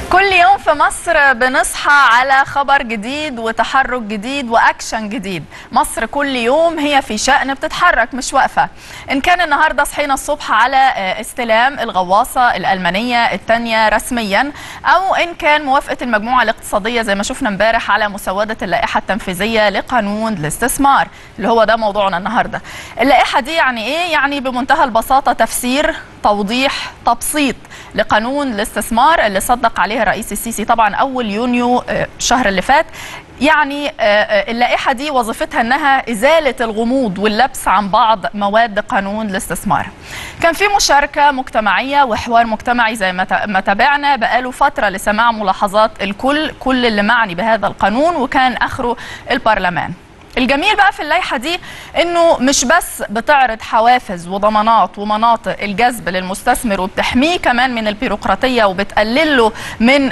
كل يوم في مصر بنصحى على خبر جديد وتحرك جديد واكشن جديد مصر كل يوم هي في شأن بتتحرك مش واقفة ان كان النهاردة صحينا الصبح على استلام الغواصة الألمانية الثانية رسميا او ان كان موافقة المجموعة الاقتصادية زي ما شفنا امبارح على مسودة اللائحة التنفيذية لقانون الاستثمار اللي هو ده موضوعنا النهاردة اللائحة دي يعني ايه يعني بمنتهى البساطة تفسير توضيح تبسيط لقانون الاستثمار اللي صدق عليها الرئيس السيسي طبعا اول يونيو الشهر اللي فات يعني اللائحه دي وظيفتها انها ازاله الغموض واللبس عن بعض مواد قانون الاستثمار. كان في مشاركه مجتمعيه وحوار مجتمعي زي ما تابعنا بقاله فتره لسماع ملاحظات الكل كل اللي معني بهذا القانون وكان اخره البرلمان. الجميل بقى في اللائحه دي انه مش بس بتعرض حوافز وضمانات ومناطق الجذب للمستثمر وبتحميه كمان من البيروقراطيه وبتقلل له من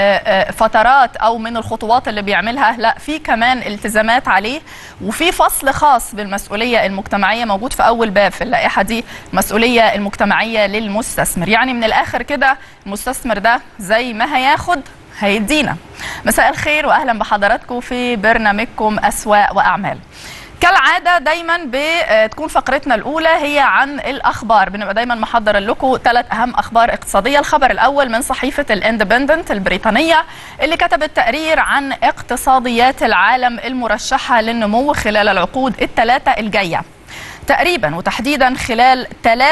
فترات او من الخطوات اللي بيعملها لا في كمان التزامات عليه وفي فصل خاص بالمسؤوليه المجتمعيه موجود في اول باب في اللائحه دي المسؤوليه المجتمعيه للمستثمر يعني من الاخر كده المستثمر ده زي ما هياخد هيدينا مساء الخير واهلا بحضراتكم في برنامجكم اسواق واعمال كالعاده دايما بتكون فقرتنا الاولى هي عن الاخبار بنبقى دايما محضر لكم ثلاث اهم اخبار اقتصاديه الخبر الاول من صحيفه الاندبندنت البريطانيه اللي كتبت تقرير عن اقتصاديات العالم المرشحه للنمو خلال العقود الثلاثه الجايه تقريبا وتحديدا خلال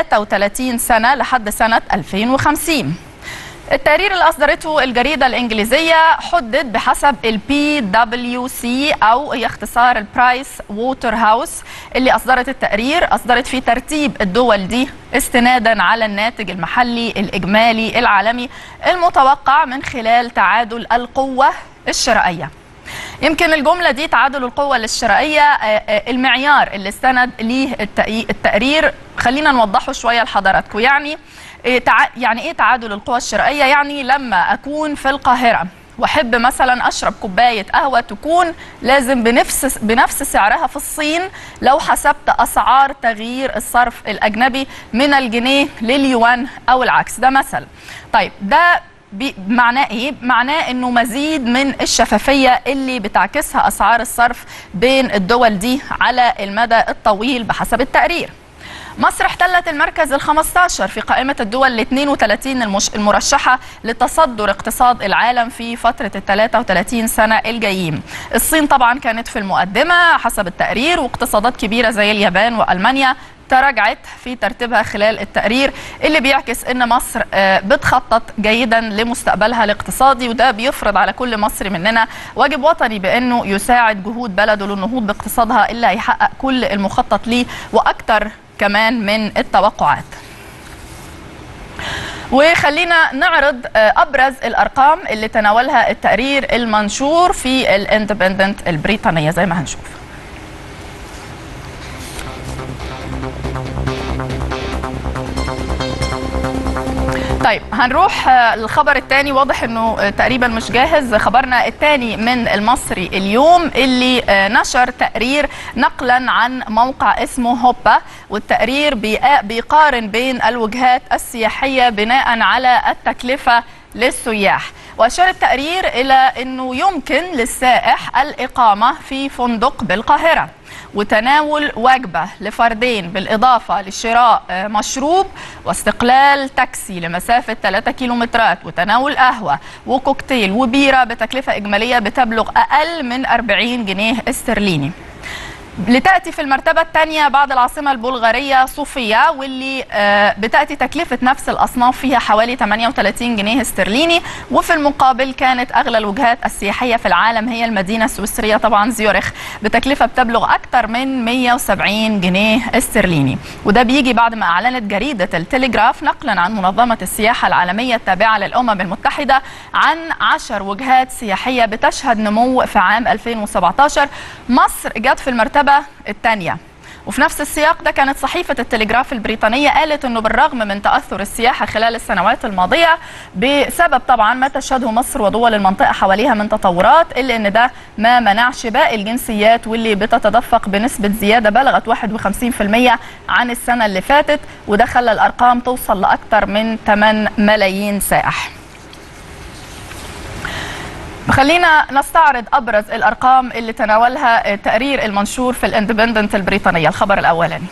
33 سنه لحد سنه 2050 التقرير اللي أصدرته الجريدة الإنجليزية حدد بحسب البي دبليو سي أو هي اختصار البرايس ووتر هاوس اللي أصدرت التقرير أصدرت فيه ترتيب الدول دي استنادا على الناتج المحلي الإجمالي العالمي المتوقع من خلال تعادل القوة الشرائية يمكن الجملة دي تعادل القوة الشرائية المعيار اللي استند ليه التقرير خلينا نوضحه شوية لحضراتكم يعني يعني ايه تعادل القوى الشرائيه يعني لما اكون في القاهره واحب مثلا اشرب كوبايه قهوه تكون لازم بنفس بنفس سعرها في الصين لو حسبت اسعار تغيير الصرف الاجنبي من الجنيه لليوان او العكس ده مثل طيب ده معناه ايه؟ معناه انه مزيد من الشفافيه اللي بتعكسها اسعار الصرف بين الدول دي على المدى الطويل بحسب التقرير. مصر احتلت المركز ال 15 في قائمة الدول ال 32 المرشحة لتصدر اقتصاد العالم في فترة ال 33 سنة الجايين. الصين طبعا كانت في المقدمة حسب التقرير واقتصادات كبيرة زي اليابان وألمانيا تراجعت في ترتيبها خلال التقرير اللي بيعكس ان مصر بتخطط جيدا لمستقبلها الاقتصادي وده بيفرض على كل مصري مننا واجب وطني بانه يساعد جهود بلده للنهوض باقتصادها اللي هيحقق كل المخطط ليه واكثر كمان من التوقعات وخلينا نعرض ابرز الارقام اللي تناولها التقرير المنشور في الاندبندنت البريطانيه زي ما هنشوف طيب هنروح للخبر الثاني واضح انه تقريبا مش جاهز خبرنا الثاني من المصري اليوم اللي نشر تقرير نقلا عن موقع اسمه هوبا والتقرير بيقارن بين الوجهات السياحيه بناء على التكلفه للسياح وأشار التقرير إلى أنه يمكن للسائح الإقامة في فندق بالقاهرة وتناول وجبة لفردين بالإضافة لشراء مشروب واستقلال تاكسي لمسافة 3 كيلومترات وتناول قهوة وكوكتيل وبيرة بتكلفة إجمالية بتبلغ أقل من 40 جنيه استرليني لتأتي في المرتبة الثانية بعد العاصمة البلغارية صوفيا واللي بتأتي تكلفة نفس الأصناف فيها حوالي 38 جنيه استرليني وفي المقابل كانت أغلى الوجهات السياحية في العالم هي المدينة السويسرية طبعا زيورخ بتكلفة بتبلغ أكثر من 170 جنيه استرليني وده بيجي بعد ما أعلنت جريدة التليجراف نقلا عن منظمة السياحة العالمية التابعة للأمم المتحدة عن 10 وجهات سياحية بتشهد نمو في عام 2017 مصر جت في المرتبة المرتبة الثانية وفي نفس السياق ده كانت صحيفة التليجراف البريطانية قالت أنه بالرغم من تأثر السياحة خلال السنوات الماضية بسبب طبعا ما تشهده مصر ودول المنطقة حواليها من تطورات إلا أن ده ما منعش باقي الجنسيات واللي بتتدفق بنسبة زيادة بلغت 51% عن السنة اللي فاتت وده خلى الأرقام توصل لأكثر من 8 ملايين سائح وخلينا نستعرض ابرز الارقام اللي تناولها تقرير المنشور في الاندبندنت البريطانيه الخبر الاولاني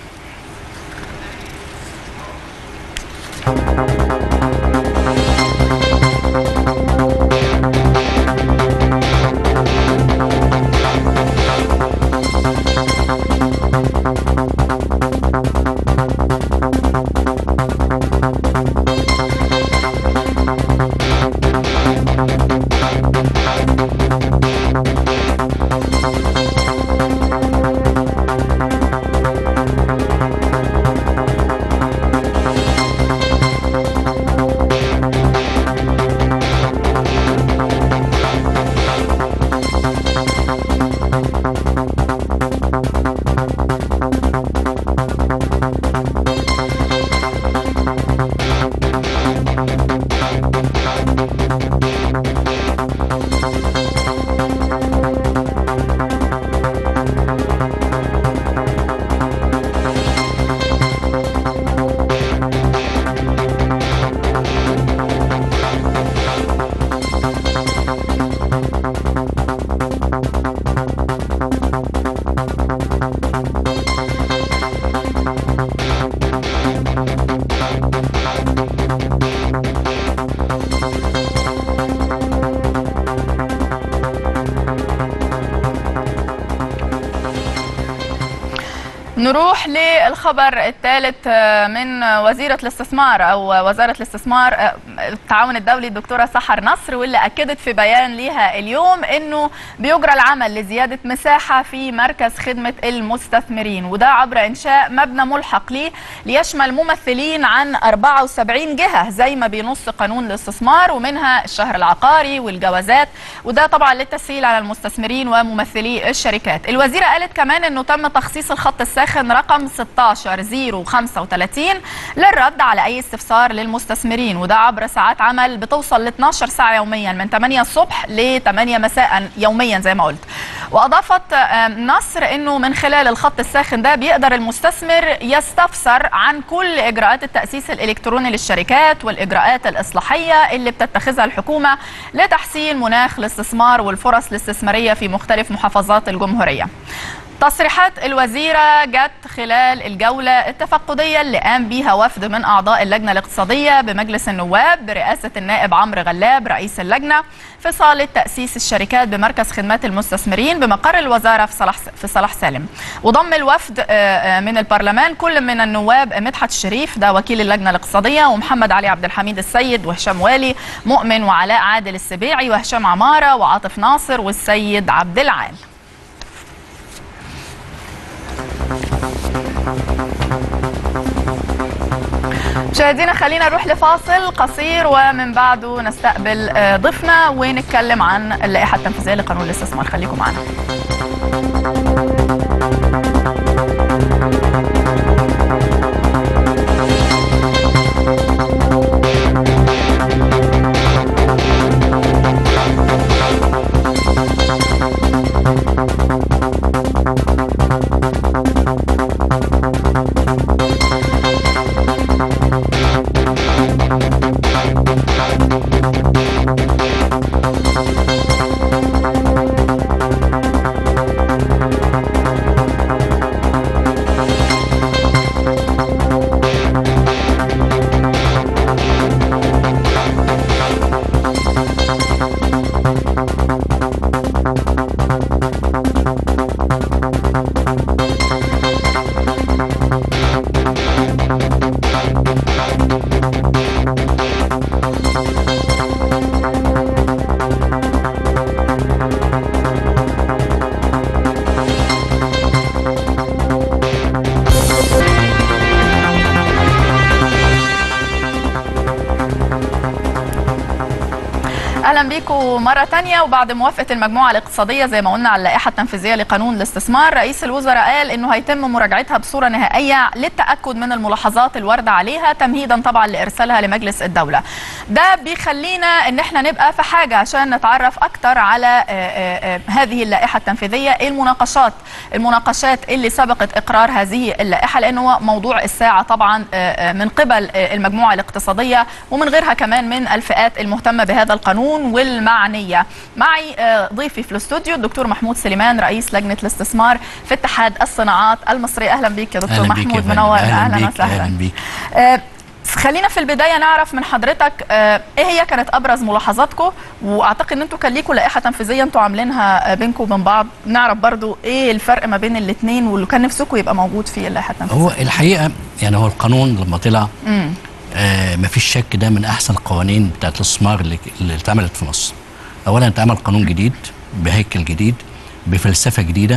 نروح للخبر الثالث من وزيرة الاستثمار أو وزارة الاستثمار التعاون الدولي الدكتورة سحر نصر واللي أكدت في بيان ليها اليوم أنه بيجرى العمل لزيادة مساحة في مركز خدمة المستثمرين وده عبر إنشاء مبنى ملحق ليه ليشمل ممثلين عن 74 جهة زي ما بينص قانون الاستثمار ومنها الشهر العقاري والجوازات وده طبعا للتسهيل على المستثمرين وممثلي الشركات الوزيرة قالت كمان أنه تم تخصيص الخط الساخن رقم 16035 للرد على أي استفسار للمستثمرين وده عبر ساعات عمل بتوصل ل 12 ساعة يوميا من 8 الصبح ل 8 مساء يوميا زي ما قلت وأضافت نصر أنه من خلال الخط الساخن ده بيقدر المستثمر يستفسر عن كل إجراءات التأسيس الإلكتروني للشركات والإجراءات الإصلاحية اللي بتتخذها الحكومة لتحسين مناخ الاستثمار والفرص الاستثمارية في مختلف محافظات الجمهورية تصريحات الوزيرة جت خلال الجولة التفقدية اللي قام بيها وفد من أعضاء اللجنة الاقتصادية بمجلس النواب برئاسة النائب عمرو غلاب رئيس اللجنة في صالة تأسيس الشركات بمركز خدمات المستثمرين بمقر الوزارة في صلاح في صلاح سالم وضم الوفد من البرلمان كل من النواب مدحت الشريف ده وكيل اللجنة الاقتصادية ومحمد علي عبد الحميد السيد وهشام والي مؤمن وعلاء عادل السبيعي وهشام عمارة وعاطف ناصر والسيد عبد العال مشاهدينا خلينا نروح لفاصل قصير ومن بعده نستقبل ضيفنا ونتكلم عن اللائحه التنفيذيه لقانون الاستثمار خليكم معنا اهلا بيكم مره تانية وبعد موافقه المجموعه الاقتصاديه زي ما قلنا على اللائحه التنفيذيه لقانون الاستثمار رئيس الوزراء قال انه هيتم مراجعتها بصوره نهائيه للتاكد من الملاحظات الوارده عليها تمهيدا طبعا لارسالها لمجلس الدوله ده بيخلينا ان احنا نبقى في حاجه عشان نتعرف اكتر على آآ آآ هذه اللائحه التنفيذيه ايه المناقشات المناقشات اللي سبقت اقرار هذه اللائحه لانه هو موضوع الساعه طبعا من قبل المجموعه الاقتصاديه ومن غيرها كمان من الفئات المهتمه بهذا القانون القانون والمعنيه معي آه، ضيفي في الاستوديو الدكتور محمود سليمان رئيس لجنه الاستثمار في اتحاد الصناعات المصريه اهلا بك يا دكتور أهلا بيك يا محمود فندم. منور أهلا بيك، وسهلا أهلا بيك. آه، خلينا في البدايه نعرف من حضرتك آه، ايه هي كانت ابرز ملاحظاتكم واعتقد ان انتوا كان ليكم لائحه تنفيذيه انتوا عاملينها آه، بينكم وبين بعض نعرف برضو ايه الفرق ما بين الاثنين واللي كان نفسكم يبقى موجود في اللائحه التنفيذيه هو الحقيقه يعني هو القانون لما طلع امم آه مفيش شك ده من احسن القوانين بتاعت الاستثمار اللي, اللي اتعملت في مصر. اولا اتعمل قانون جديد بهيكل جديد بفلسفه جديده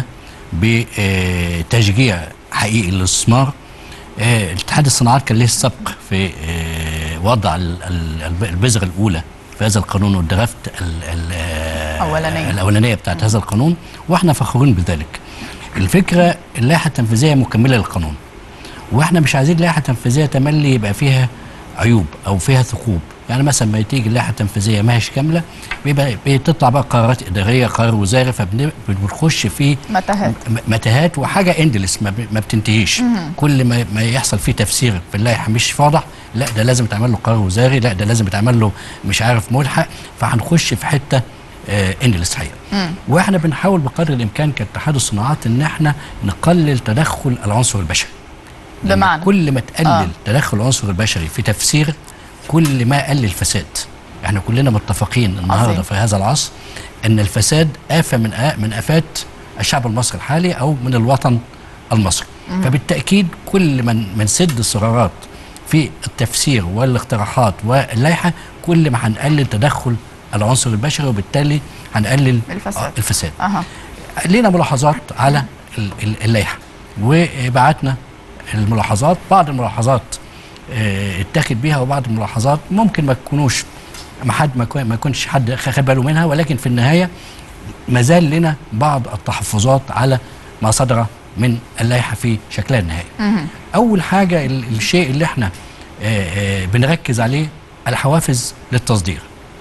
بتشجيع حقيقي للاستثمار. آه اتحاد الصناعات كان له السبق في آه وضع ال- ال- الب- البذره الاولى في هذا القانون والدرافت ال- ال- آه، أولانية. الاولانيه بتاعت هذا القانون واحنا فخورين بذلك. الفكره اللائحه التنفيذيه مكمله للقانون. واحنا مش عايزين لائحه تنفيذيه تملي يبقى فيها عيوب او فيها ثقوب يعني مثلا ما تيجي اللائحه التنفيذيه ما هيش كامله بيبقى بتطلع بقى قرارات اداريه قرار وزاري فبنخش في متاهات م- متاهات وحاجه اندلس ما, ب- ما بتنتهيش كل ما, ما يحصل فيه تفسير في اللائحه مش واضح لا ده لازم يتعمل له قرار وزاري لا ده لازم يتعمل له مش عارف ملحق فهنخش في حته آه اندلس حقيقه واحنا بنحاول بقدر الامكان كاتحاد الصناعات ان احنا نقلل تدخل العنصر البشري لأن بمعنى كل ما تقلل آه. آه. تدخل العنصر البشري في تفسير كل ما قلل الفساد احنا كلنا متفقين النهارده عظيم. في هذا العصر ان الفساد آفة من آ... من آفات الشعب المصري الحالي او من الوطن المصري فبالتأكيد كل من من سد الثغرات في التفسير والاقتراحات واللائحة كل ما هنقلل تدخل العنصر البشري وبالتالي هنقلل الفساد. آه، الفساد اها لينا ملاحظات على ال- ال- اللائحه وبعتنا الملاحظات بعض الملاحظات آه، اتاخد بيها وبعض الملاحظات ممكن ما تكونوش ما حد ما يكون- ما يكونش حد خد باله منها ولكن في النهايه ما زال لنا بعض التحفظات على ما صدر من اللائحه في شكلها النهائي. اول حاجه ال- الشيء اللي احنا آه، آه، بنركز عليه الحوافز للتصدير.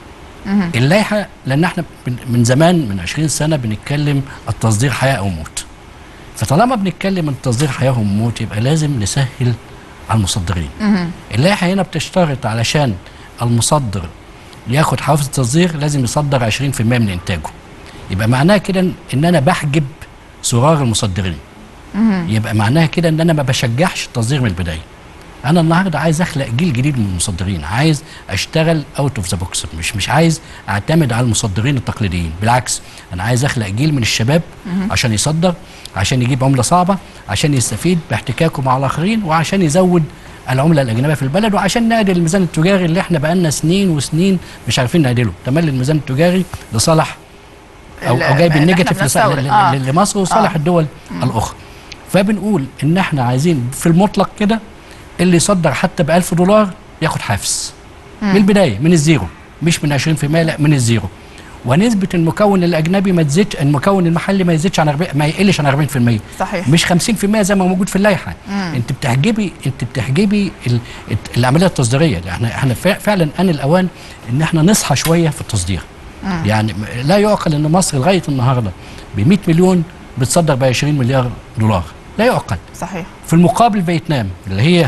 اللائحه لان احنا بن- من زمان من 20 سنه بنتكلم التصدير حياه او موت. فطالما بنتكلم عن التصدير حياه او موت يبقى لازم نسهل على المصدرين. اللائحه هنا بتشترط علشان المصدر ياخد حوافز التصدير لازم يصدر 20% من انتاجه. يبقى معناها كده ان إن انا بحجب صغار المصدرين. يبقى معناها كده ان انا ما بشجعش التصدير من البدايه. انا النهارده عايز اخلق جيل جديد من المصدرين عايز اشتغل اوت اوف ذا بوكس مش مش عايز اعتمد على المصدرين التقليديين بالعكس انا عايز اخلق جيل من الشباب عشان يصدر عشان يجيب عمله صعبه عشان يستفيد باحتكاكه مع الاخرين وعشان يزود العمله الاجنبيه في البلد وعشان نعدل الميزان التجاري اللي احنا بقالنا سنين وسنين مش عارفين نعدله تملي الميزان التجاري لصالح او, ال- أو جايب إحنا النيجاتيف لص- بنستورد. ل- ل- آه. لمصر وصالح آه. الدول الاخرى فبنقول ان احنا عايزين في المطلق كده اللي يصدر حتى ب 1000 دولار ياخد حافز من البدايه من الزيرو مش من 20% لا من الزيرو ونسبه المكون الاجنبي ما تزيدش المكون المحلي ما يزيدش عن 40 ما يقلش عن 40% صحيح. مش 50% زي ما موجود في اللائحه انت بتحجبي انت بتحجبي ال- الت- العمليه التصديريه احنا احنا فع- فعلا ان الاوان ان احنا نصحى شويه في التصدير يعني م- لا يعقل ان مصر لغايه النهارده ب 100 مليون بتصدر ب 20 مليار دولار لا يعقل صحيح في المقابل فيتنام اللي هي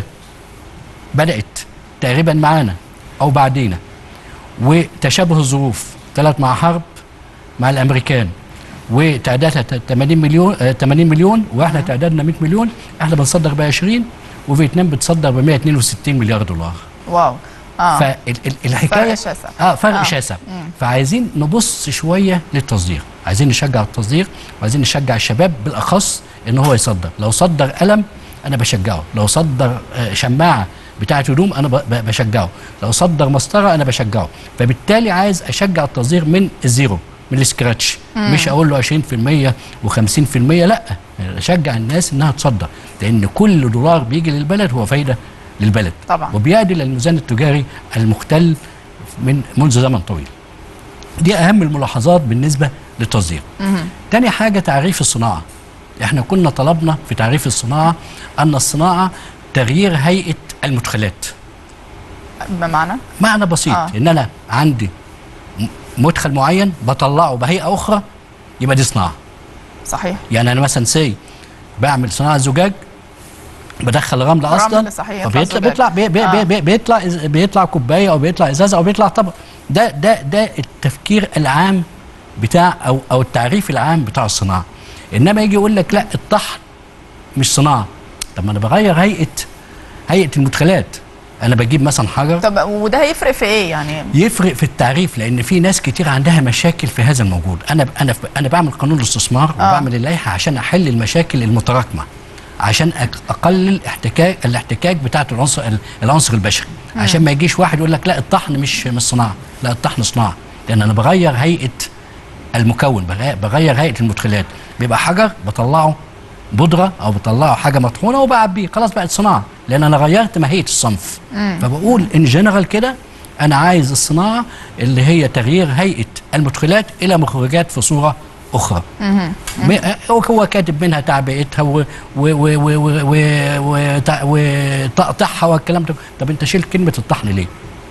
بدأت تقريبا معانا أو بعدينا وتشابه الظروف طلعت مع حرب مع الأمريكان وتعدادها ت- 80 مليون آه، 80 مليون واحنا تعدادنا 100 مليون احنا بنصدر ب 20 وفيتنام بتصدر ب 162 مليار دولار واو اه فالحكايه فرق شاسع. اه فرق آه. آه. شاسع فعايزين نبص شويه للتصدير عايزين نشجع التصدير وعايزين نشجع الشباب بالاخص ان هو يصدر لو صدر قلم انا بشجعه لو صدر آه، شماعه بتاعه هدوم انا ب- ب- بشجعه لو صدر مسطره انا بشجعه فبالتالي عايز اشجع التصدير من الزيرو من السكراتش مش اقول له 20% و50% لا اشجع الناس انها تصدر لان كل دولار بيجي للبلد هو فايده للبلد طبعا. وبيعدل الميزان التجاري المختل من منذ زمن طويل دي اهم الملاحظات بالنسبه للتصدير تاني حاجه تعريف الصناعه احنا كنا طلبنا في تعريف الصناعه ان الصناعه تغيير هيئه المدخلات بمعنى معنى بسيط آه. آه. ان انا عندي م- مدخل معين بطلعه بهيئه اخرى يبقى دي صناعه صحيح يعني انا مثلا سي بعمل صناعه زجاج بدخل رمل اصلا رمل صحيح، يطلع فبيطلع زجاج. بيطلع بي بي آه. بي بيطلع إز- بيطلع كوبايه او بيطلع ازازه او بيطلع طبق ده ده ده التفكير العام بتاع او او التعريف العام بتاع الصناعه انما يجي يقول لك لا الطحن مش صناعه طب ما انا بغير هيئه هيئه المدخلات انا بجيب مثلا حجر طب وده هيفرق في ايه يعني يفرق في التعريف لان في ناس كتير عندها مشاكل في هذا الموجود انا انا انا بعمل قانون الاستثمار آه. وبعمل اللائحه عشان احل المشاكل المتراكمه عشان أق- اقلل احتكاك الاحتكاك بتاعه العنصر العنصر البشري عشان ما يجيش واحد يقول لك لا الطحن مش مش صناعه لا الطحن صناعه لان انا بغير هيئه المكون بغير, بغير هيئه المدخلات بيبقى حجر بطلعه بودره او بطلعه حاجه مطحونه وبعبيه خلاص بقت صناعه لان انا غيرت ماهيه الصنف فبقول ان جنرال كده انا عايز الصناعه اللي هي تغيير هيئه المدخلات الى مخرجات في صوره اخرى م- هو هو كاتب منها تعبئتها و- و- و- و- و- و- وتع- وتقطيعها والكلام ده طب انت شلت كلمه الطحن ليه؟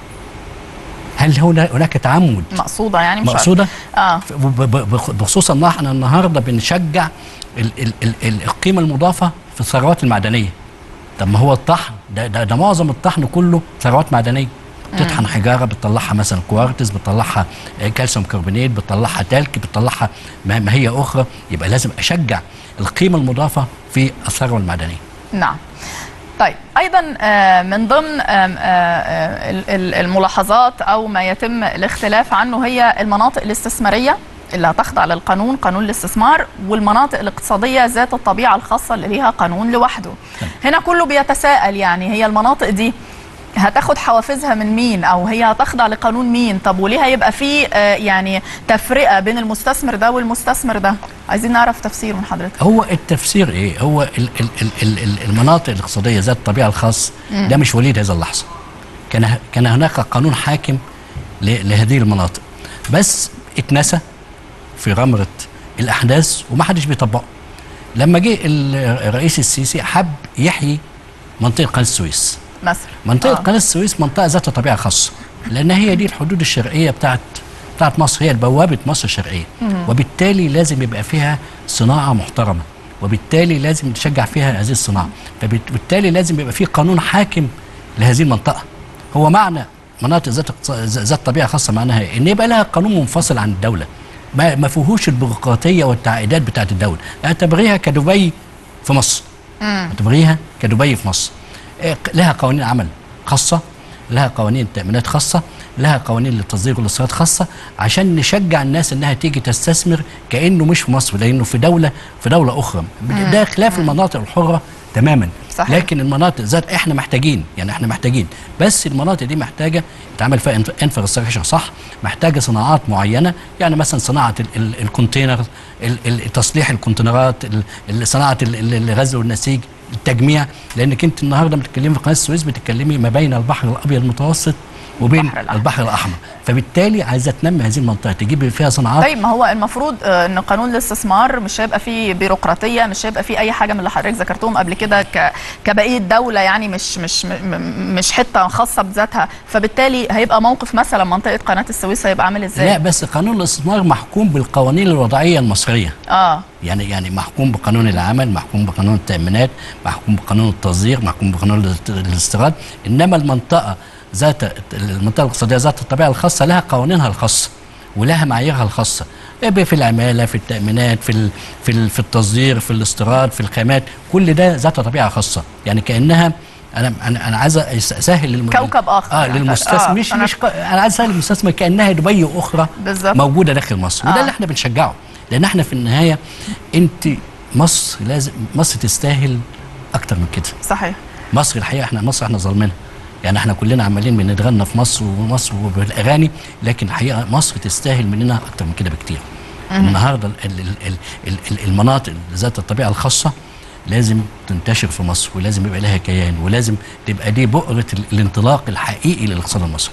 هل هنا هناك تعمد مقصوده يعني مش مقصوده؟ اه ب- ب- بخ- بخصوصا ان احنا النهارده بنشجع ال ال ال ال القيمه المضافه في الثروات المعدنيه طب ما هو الطحن ده, ده, ده معظم الطحن كله ثروات معدنيه بتطحن حجاره بتطلعها مثلا كوارتز بتطلعها آه، كالسيوم كربونات بتطلعها تلك بتطلعها ما ما هي اخرى يبقى لازم اشجع القيمه المضافه في الثروه المعدنيه نعم طيب ايضا آه، من ضمن آم، آه، آه، ال- ال- الملاحظات او ما يتم الاختلاف عنه هي المناطق الاستثماريه اللي هتخضع للقانون قانون الاستثمار والمناطق الاقتصاديه ذات الطبيعه الخاصه اللي ليها قانون لوحده هنا كله بيتساءل يعني هي المناطق دي هتاخد حوافزها من مين او هي هتخضع لقانون مين طب وليه هيبقى في آه، يعني تفرقه بين المستثمر ده والمستثمر ده عايزين نعرف تفسير من حضرتك هو التفسير ايه؟ هو ال ال ال ال ال المناطق الاقتصاديه ذات الطبيعه الخاص ده مش وليد هذه اللحظه. كان كان هناك قانون حاكم ل- لهذه المناطق بس اتنسى في غمره الاحداث وما حدش بيطبقه. لما جه ال- الرئيس السيسي حب يحيي منطقه قناه السويس. مثلا منطقه آه. قناه السويس منطقه ذات طبيعه خاصه لان هي دي الحدود الشرقيه بتاعت بتاعت مصر هي بوابه مصر الشرقيه وبالتالي لازم يبقى فيها صناعه محترمه وبالتالي لازم تشجع فيها هذه الصناعه فبالتالي لازم يبقى في قانون حاكم لهذه المنطقه هو معنى مناطق ذات اقتص- ذات طبيعه خاصه معناها إيه؟ ان يبقى لها قانون منفصل عن الدوله ما ما فيهوش البيروقراطيه والتعقيدات بتاعت الدوله اعتبريها كدبي في مصر اعتبريها كدبي في مصر إيه، لها قوانين عمل خاصه لها قوانين تامينات خاصه لها قوانين للتصدير والاستيراد خاصه عشان نشجع الناس انها تيجي تستثمر كانه مش في مصر لانه في دوله في دوله اخرى ده خلاف المناطق الحره تماما صحيح. لكن المناطق ذات احنا محتاجين يعني احنا محتاجين بس المناطق دي محتاجه يتعمل فيها انفراستراكشر صح محتاجه صناعات معينه يعني مثلا صناعه ال- ال- الكونتينر ال- ال- تصليح الكونتينرات ال- ال- صناعه ال- ال- الغزل والنسيج التجميع لانك انت النهارده بتتكلمي في قناه السويس بتتكلمي ما بين البحر الابيض المتوسط وبين البحر الأحمر. البحر الاحمر فبالتالي عايزه تنمي هذه المنطقه تجيب فيها صناعات طيب ما هو المفروض آه، ان قانون الاستثمار مش هيبقى فيه بيروقراطيه مش هيبقى فيه اي حاجه من اللي حضرتك ذكرتهم قبل كده ك- كبقيه دوله يعني مش مش م- م- مش حته خاصه بذاتها فبالتالي هيبقى موقف مثلا منطقه قناه السويس هيبقى عامل ازاي؟ لا بس قانون الاستثمار محكوم بالقوانين الوضعيه المصريه اه يعني يعني محكوم بقانون العمل محكوم بقانون التأمينات محكوم بقانون التصدير محكوم بقانون الاست- الاستيراد إنما المنطقة ذات المنطقة الاقتصادية ذات الطبيعة الخاصة لها قوانينها الخاصة ولها معاييرها الخاصة إيه في العمالة في التأمينات في ال في ال في التصدير في الاستيراد في الخامات كل ده ذات طبيعة خاصة يعني كأنها انا انا انا عايز اسهل للم... كوكب آخر اه يعني. للمستثمر آه، مش أنا- مش ق- انا عايز اسهل للمستثمر كانها دبي اخرى بالظبط. موجوده داخل مصر وده آه. اللي احنا بنشجعه لان احنا في النهايه انت مصر لازم مصر تستاهل اكتر من كده صحيح مصر الحقيقه احنا مصر احنا ظالمينها يعني احنا كلنا عمالين بنتغنى في مصر ومصر وبالاغاني لكن الحقيقه مصر تستاهل مننا اكتر من كده بكتير النهارده ال- ال- ال- ال- ال- المناطق ذات الطبيعه الخاصه لازم تنتشر في مصر ولازم يبقى لها كيان ولازم تبقى دي بؤره ال- الانطلاق الحقيقي للاقتصاد المصري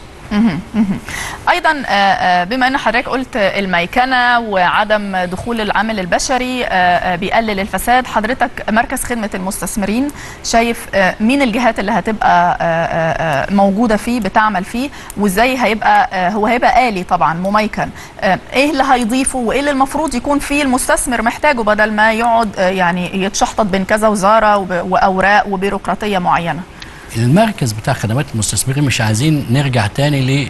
ايضا آه، آه، بما ان حضرتك قلت الميكنه وعدم دخول العامل البشري آه، آه، بيقلل الفساد حضرتك مركز خدمه المستثمرين شايف آه، مين الجهات اللي هتبقى آه، آه، آه، موجوده فيه بتعمل فيه وازاي هيبقى آه، هو هيبقى آلي طبعا مميكن آه، ايه اللي هيضيفه وايه اللي المفروض يكون فيه المستثمر محتاجه بدل ما يقعد آه، يعني يتشحطط بين كذا وزاره وب- واوراق وبيروقراطيه معينه المركز بتاع خدمات المستثمرين مش عايزين نرجع تاني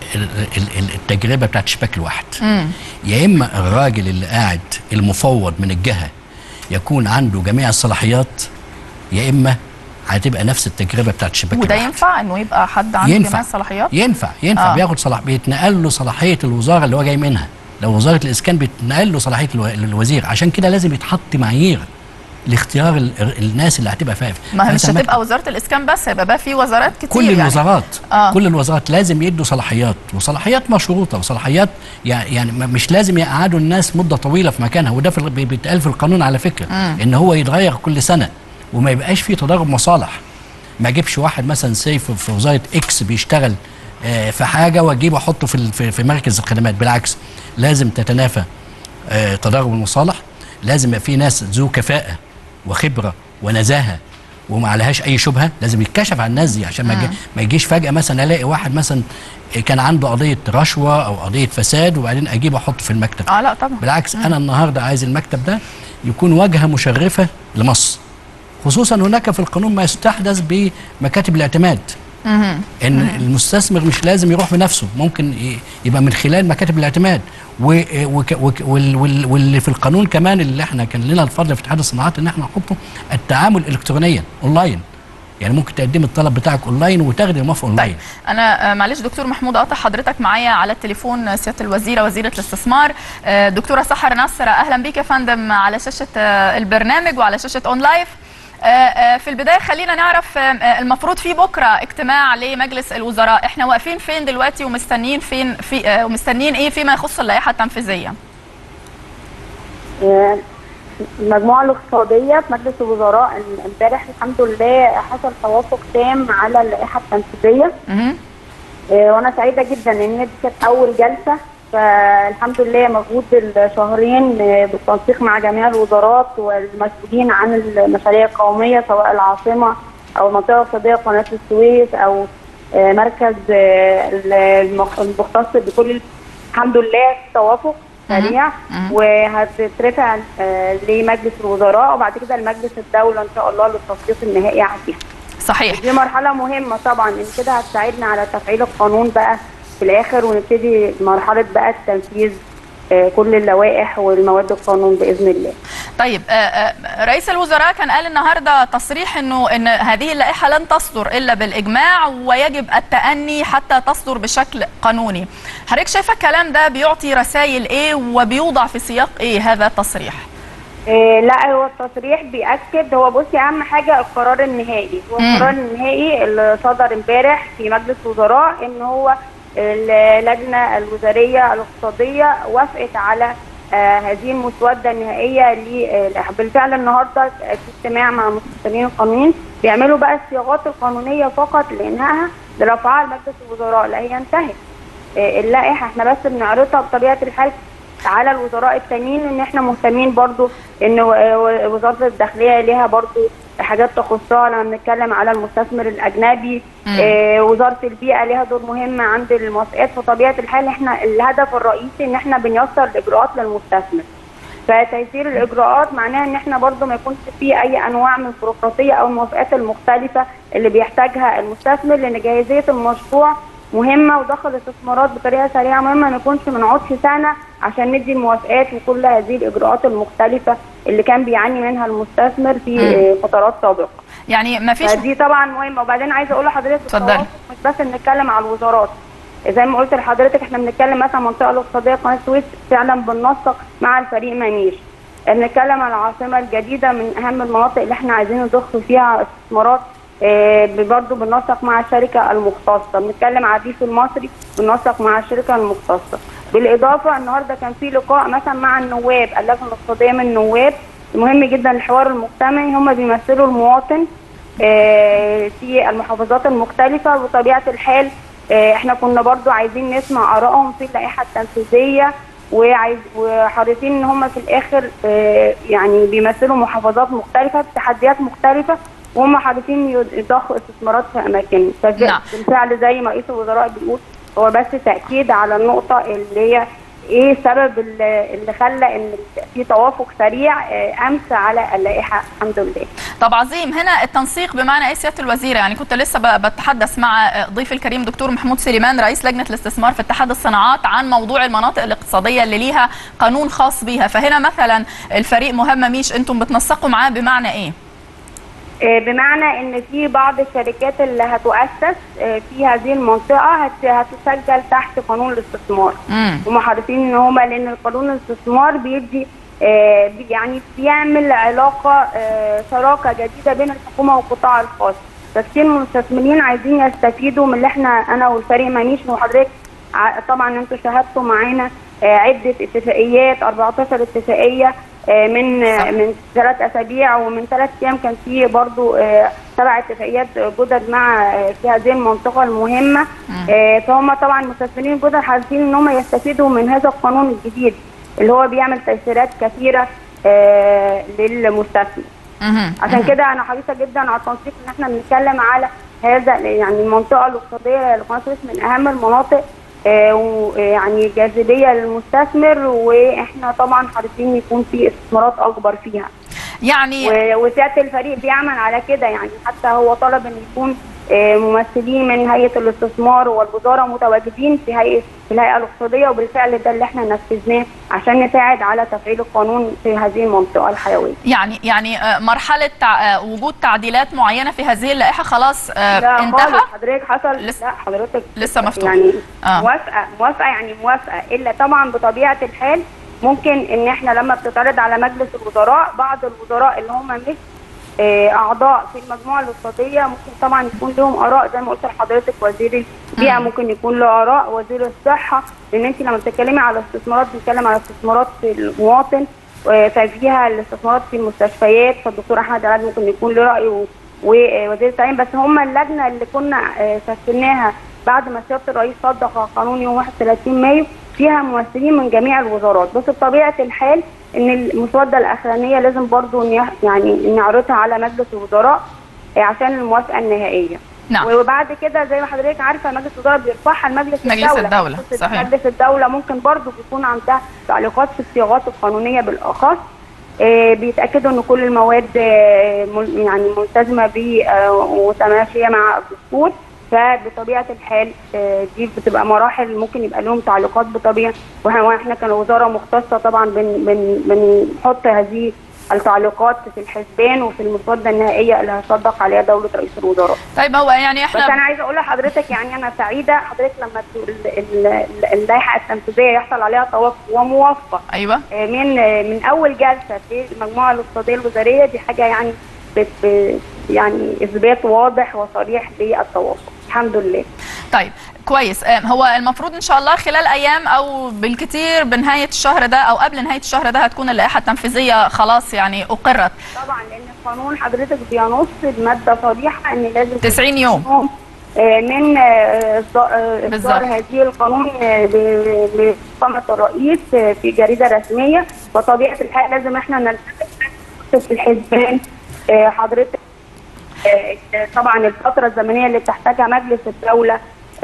ال- ال- ال- التجربه بتاعت شباك الواحد مم. يا اما الراجل اللي قاعد المفوض من الجهه يكون عنده جميع الصلاحيات يا اما هتبقى نفس التجربه بتاعت شباك وده الواحد ينفع انه يبقى حد عنده ينفع. جميع الصلاحيات ينفع ينفع آه. آه. بياخد صلاح بيتنقل له صلاحيه الوزاره اللي هو جاي منها لو وزاره الاسكان بيتنقل له صلاحيه الو- الوزير عشان كده لازم يتحط معايير لاختيار ال- الناس اللي هتبقى فيها ما هي مش مثلاً هتبقى وزاره الاسكان بس هيبقى بقى في وزارات كتير كل يعني. الوزارات آه. آه. كل الوزارات لازم يدوا صلاحيات وصلاحيات مشروطه وصلاحيات يع- يعني م- مش لازم يقعدوا الناس مده طويله في مكانها وده في ال- بي- بيتقال في القانون على فكره مم. ان هو يتغير كل سنه وما يبقاش فيه تضارب مصالح ما اجيبش واحد مثلا سيف في وزاره اكس بيشتغل آه، في حاجه واجيبه احطه في ال- في في مركز الخدمات بالعكس لازم تتنافى آه، تضارب المصالح لازم يبقى في ناس ذو كفاءه وخبره ونزاهه وما عليهاش اي شبهه لازم يتكشف عن الناس دي عشان ما يجي- ما يجيش فجاه مثلا الاقي واحد مثلا كان عنده قضيه رشوه او قضيه فساد وبعدين اجيبه احطه في المكتب اه لا طبعا بالعكس انا النهارده عايز المكتب ده يكون واجهه مشرفه لمصر خصوصا هناك في القانون ما يستحدث بمكاتب الاعتماد مهم. ان المستثمر مش لازم يروح بنفسه ممكن ي- يبقى من خلال مكاتب الاعتماد و- وك- وك- وال- وال- واللي في القانون كمان اللي احنا كان لنا الفضل في اتحاد الصناعات ان احنا نحطه التعامل الكترونيا اونلاين يعني ممكن تقدم الطلب بتاعك اونلاين وتاخدي الموافقه اونلاين طيب انا آه، معلش دكتور محمود قاطع حضرتك معايا على التليفون آه، سياده الوزيره وزيره الاستثمار آه، دكتوره سحر نصر اهلا بيك يا فندم على شاشه آه، البرنامج وعلى شاشه اون لايف آه، آه، في البدايه خلينا نعرف آه، آه، المفروض في بكره اجتماع لمجلس الوزراء احنا واقفين فين دلوقتي ومستنيين فين في آه، ومستنيين ايه فيما يخص اللائحه التنفيذيه آه، المجموعة الاقتصادية في مجلس الوزراء ام- امبارح الحمد لله حصل توافق تام على اللائحة التنفيذية مهم. آه، وأنا سعيدة جدا إن دي كانت أول جلسة فالحمد لله مجهود الشهرين آه، بالتنسيق مع جميع الوزارات والمسؤولين عن المشاريع القومية سواء العاصمة أو المنطقة الاقتصادية قناة السويس أو آه، مركز آه، المخ- المختص بكل الحمد لله توافق سريع مم. وهتترفع آه، لمجلس الوزراء وبعد كده لمجلس الدولة إن شاء الله للتصويت النهائي عليها. صحيح دي مرحلة مهمة طبعا ان كده هتساعدنا على تفعيل القانون بقى في الاخر ونبتدي مرحلة بقى التنفيذ آه، كل اللوائح والمواد القانون باذن الله. طيب آه، آه، رئيس الوزراء كان قال النهارده تصريح انه ان هذه اللائحه لن تصدر الا بالاجماع ويجب التأني حتى تصدر بشكل قانوني. حضرتك شايفه الكلام ده بيعطي رسائل ايه وبيوضع في سياق ايه هذا التصريح؟ آه، لا هو التصريح بيأكد هو بصي أهم حاجة القرار النهائي هو مم. القرار النهائي اللي صدر امبارح في مجلس الوزراء إن هو اللجنة الوزارية الاقتصادية وافقت على آه، هذه المسودة النهائية ل- آه، بالفعل النهاردة في اجتماع مع مستشارين القانونيين بيعملوا بقى الصياغات القانونية فقط لإنهائها لرفعها لمجلس الوزراء لا هي انتهت آه، اللائحة احنا بس بنعرضها بطبيعة الحال على الوزراء التانيين ان احنا مهتمين برضو ان و- و- وزاره الداخليه ليها برضو حاجات تخصها لما بنتكلم على المستثمر الاجنبي مم. آه وزاره البيئه ليها دور مهم عند الموافقات فطبيعه الحال احنا الهدف الرئيسي ان احنا بنيسر الاجراءات للمستثمر فتيسير الاجراءات معناها ان احنا برضو ما يكونش فيه اي انواع من البيروقراطيه او الموافقات المختلفه اللي بيحتاجها المستثمر لان جاهزيه المشروع مهمه وضخ الاستثمارات بطريقه سريعه مهمه ما نكونش ما نقعدش سنه عشان ندي الموافقات وكل هذه الاجراءات المختلفه اللي كان بيعاني منها المستثمر في مم. آه، فترات سابقه. يعني ما فيش فدي طبعا مهمه وبعدين عايزه اقول لحضرتك اتفضلي. التوافق مش بس بنتكلم على الوزارات زي ما قلت لحضرتك احنا بنتكلم مثلا المنطقه الاقتصاديه قناه السويس فعلا بننسق مع الفريق منيش بنتكلم على العاصمه الجديده من اهم المناطق اللي احنا عايزين نضخ فيها استثمارات آه، برضه بننسق مع الشركه المختصه بنتكلم على الريف المصري بننسق مع الشركه المختصه بالاضافه النهارده كان في لقاء مثلا مع النواب اللجنه الاقتصاديه من النواب مهم جدا الحوار المجتمعي هم بيمثلوا المواطن آه، في المحافظات المختلفة وطبيعة الحال آه، احنا كنا برضو عايزين نسمع آرائهم في اللائحة التنفيذية وعايز وحريصين ان هم في الاخر آه، يعني بيمثلوا محافظات مختلفة بتحديات مختلفة وهم حريصين يضخوا استثمارات في اماكنهم نعم. بالفعل زي ما رئيس الوزراء بيقول هو بس تأكيد على النقطة اللي هي ايه السبب اللي اللي خلى ان في توافق سريع آه، امس على اللائحه الحمد لله طب عظيم هنا التنسيق بمعنى ايه سياده الوزيره يعني كنت لسه ب- بتحدث مع آه، ضيفي الكريم دكتور محمود سليمان رئيس لجنه الاستثمار في اتحاد الصناعات عن موضوع المناطق الاقتصاديه اللي ليها قانون خاص بيها فهنا مثلا الفريق مهمه ميش انتم بتنسقوا معاه بمعنى ايه آه، بمعنى ان في بعض الشركات اللي هتؤسس آه، في هذه المنطقه هت- هتسجل تحت قانون الاستثمار امم هم حريصين ان هم لان قانون الاستثمار بيدي آه، بي- يعني بيعمل علاقه آه، شراكه جديده بين الحكومه والقطاع الخاص فكتير من المستثمرين عايزين يستفيدوا من اللي احنا انا والفريق منيش وحضرتك ع- طبعا انتوا شاهدتوا معانا آه، عده اتفاقيات 14 اتفاقيه آه، من صح. آه، من ثلاث اسابيع ومن ثلاث ايام كان في برضو آه، سبع اتفاقيات جدد مع آه، في هذه المنطقه المهمه آه، فهم طبعا المستثمرين الجدد حريصين ان هم يستفيدوا من هذا القانون الجديد اللي هو بيعمل تيسيرات كثيره آه، للمستثمر مهم. عشان كده انا حريصه جدا على التنسيق ان احنا بنتكلم على هذا يعني المنطقه الاقتصاديه لقناه السويس من اهم المناطق آه، ويعني جاذبيه للمستثمر واحنا طبعا حريصين يكون في استثمارات اكبر فيها يعني و- وسياده الفريق بيعمل على كده يعني حتى هو طلب ان يكون آه، ممثلين من هيئه الاستثمار والوزاره متواجدين في هيئه في الهيئه الاقتصاديه وبالفعل ده اللي احنا نفذناه عشان نساعد على تفعيل القانون في هذه المنطقه الحيويه. يعني يعني آه، مرحله تع... آه، وجود تعديلات معينه في هذه اللائحه خلاص آه، لا انتهى خالص حضرتك حصل لسه- لا حضرتك لسه مفتوح. يعني آه. موافقه موافقه يعني موافقه الا طبعا بطبيعه الحال ممكن ان احنا لما بتتعرض على مجلس الوزراء بعض الوزراء اللي هم مش آه، اعضاء في المجموعه الاقتصاديه ممكن طبعا يكون لهم اراء زي ما قلت لحضرتك وزير البيئه مم. ممكن يكون له اراء وزير الصحه لان انت لما بتتكلمي على استثمارات بنتكلم على استثمارات في المواطن آه، ففيها الاستثمارات في المستشفيات فالدكتور احمد عاد ممكن يكون له راي و- ووزير التعليم بس هم اللجنه اللي كنا آه، شكلناها بعد ما سياده الرئيس صدق قانون يوم 31 مايو فيها ممثلين من جميع الوزارات بس بطبيعه الحال ان المسوده الاخرانيه لازم برضو إن يح- يعني نعرضها على مجلس الوزراء آه، عشان الموافقه النهائيه نعم وبعد كده زي ما حضرتك عارفه مجلس الوزراء بيرفعها لمجلس مجلس الدوله الدولة، مجلس- صحيح. مجلس الدوله ممكن برضو بيكون عندها تعليقات في الصياغات القانونيه بالاخص آه، بيتاكدوا ان كل المواد آه، مل- يعني ملتزمه ب آه، ومتماشيه مع الدستور فبطبيعه الحال آه، دي بتبقى مراحل ممكن يبقى لهم تعليقات بطبيعه واحنا وإحنا كوزاره مختصه طبعا بن بن بنحط هذه التعليقات في الحسبان وفي المسوده النهائيه اللي هيصدق عليها دوله رئيس الوزراء. طيب هو يعني بس انا احنا عايزه اقول لحضرتك يعني انا سعيده حضرتك لما ت- ال- ال- ال- اللائحه التنفيذيه يحصل عليها توافق وموافقه ايوه آه، من آه، من اول جلسه في المجموعه الاقتصاديه الوزاريه دي حاجه يعني بت ب- يعني اثبات واضح وصريح للتوافق الحمد لله طيب كويس آه، هو المفروض ان شاء الله خلال ايام او بالكثير بنهايه الشهر ده او قبل نهايه الشهر ده هتكون اللائحه التنفيذيه خلاص يعني اقرت طبعا لان القانون حضرتك بينص بماده صريحه ان لازم 90 يوم يوم آه، من آه، إصدار- آه، بالظبط. اصدار هذه القانون آه، ل- لفخامه الرئيس آه، في جريده رسميه فطبيعه الحال لازم احنا نلتزم في الحسبان آه، حضرتك آه، آه، طبعا الفتره الزمنيه اللي بتحتاجها مجلس الدوله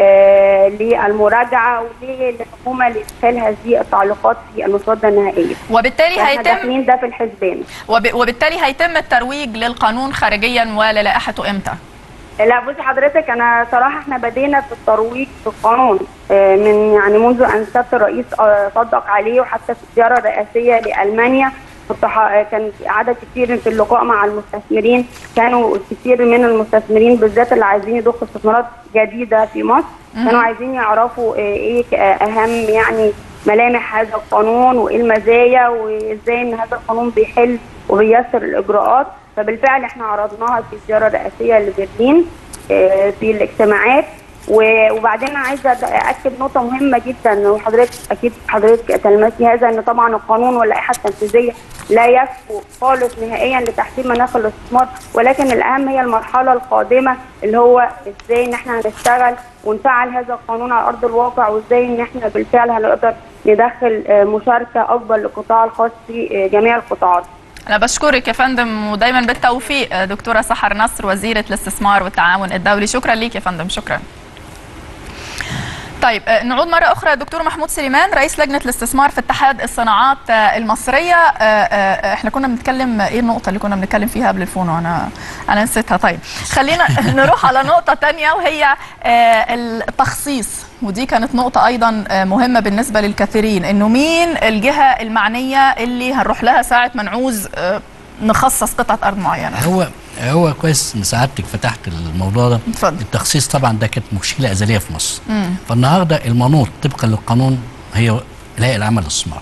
آه، للمراجعه وللحكومه لادخال هذه التعليقات في المسوده النهائيه. وبالتالي احنا هيتم داخلين ده في الحسبان. وب- وبالتالي هيتم الترويج للقانون خارجيا وللائحته امتى؟ لا بصي حضرتك انا صراحه احنا بدينا في الترويج في القانون آه، من يعني منذ ان سياده الرئيس آه، صدق عليه وحتى في الزياره الرئاسيه لالمانيا كنت ح- آه، كان في عدد كتير في اللقاء مع المستثمرين كانوا كتير من المستثمرين بالذات اللي عايزين يضخوا استثمارات جديده في مصر كانوا عايزين يعرفوا آه، ايه ك- آه، اهم يعني ملامح هذا القانون وايه المزايا وازاي ان هذا القانون بيحل وبيسر الاجراءات فبالفعل احنا عرضناها في الزياره الرئاسيه لبرلين آه، في الاجتماعات و- وبعدين انا عايزه أد- اكد نقطه مهمه جدا وحضرتك اكيد حضرتك تلمسي هذا ان طبعا القانون واللائحه التنفيذيه لا يكفوا خالص نهائيا لتحسين مناخ الاستثمار ولكن الاهم هي المرحله القادمه اللي هو ازاي ان احنا هنشتغل ونفعل هذا القانون على ارض الواقع وازاي ان احنا بالفعل هنقدر ندخل آه، مشاركه اكبر للقطاع الخاص في آه، جميع القطاعات. انا بشكرك يا فندم ودايما بالتوفيق آه، دكتوره سحر نصر وزيره الاستثمار والتعاون الدولي شكرا ليك يا فندم شكرا طيب آه، نعود مرة أخرى دكتور محمود سليمان رئيس لجنة الاستثمار في اتحاد الصناعات آه، المصرية آه، آه، احنا كنا بنتكلم ايه النقطة اللي كنا بنتكلم فيها قبل الفون وانا انا نسيتها طيب خلينا نروح على نقطة تانية وهي آه، التخصيص ودي كانت نقطة أيضا آه، مهمة بالنسبة للكثيرين إنه مين الجهة المعنية اللي هنروح لها ساعة ما نعوز آه، نخصص قطعة أرض معينة هو هو كويس ان سعادتك فتحت الموضوع ده اتفضل. التخصيص طبعا ده كانت مشكله ازليه في مصر مم. فالنهارده المنوط طبقا للقانون هي الهيئه العامه للاستثمار